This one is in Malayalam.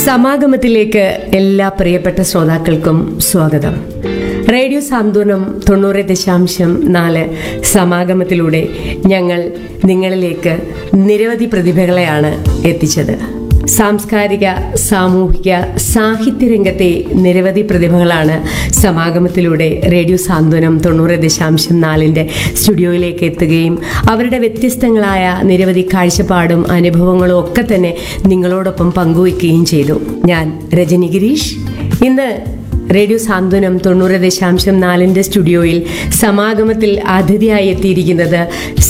സമാഗമത്തിലേക്ക് എല്ലാ പ്രിയപ്പെട്ട ശ്രോതാക്കൾക്കും സ്വാഗതം റേഡിയോ സാന്ത്വനം തൊണ്ണൂറ് ദശാംശം നാല് സമാഗമത്തിലൂടെ ഞങ്ങൾ നിങ്ങളിലേക്ക് നിരവധി പ്രതിഭകളെയാണ് എത്തിച്ചത് സാംസ്കാരിക സാമൂഹിക സാഹിത്യ രംഗത്തെ നിരവധി പ്രതിഭകളാണ് സമാഗമത്തിലൂടെ റേഡിയോ സാന്ത്വനം തൊണ്ണൂറ് ദശാംശം നാലിൻ്റെ സ്റ്റുഡിയോയിലേക്ക് എത്തുകയും അവരുടെ വ്യത്യസ്തങ്ങളായ നിരവധി കാഴ്ചപ്പാടും അനുഭവങ്ങളും ഒക്കെ തന്നെ നിങ്ങളോടൊപ്പം പങ്കുവയ്ക്കുകയും ചെയ്തു ഞാൻ രജനി ഗിരീഷ് ഇന്ന് റേഡിയോ സാന്ത്വനം തൊണ്ണൂറ് ദശാംശം നാലിൻ്റെ സ്റ്റുഡിയോയിൽ സമാഗമത്തിൽ അതിഥിയായി എത്തിയിരിക്കുന്നത്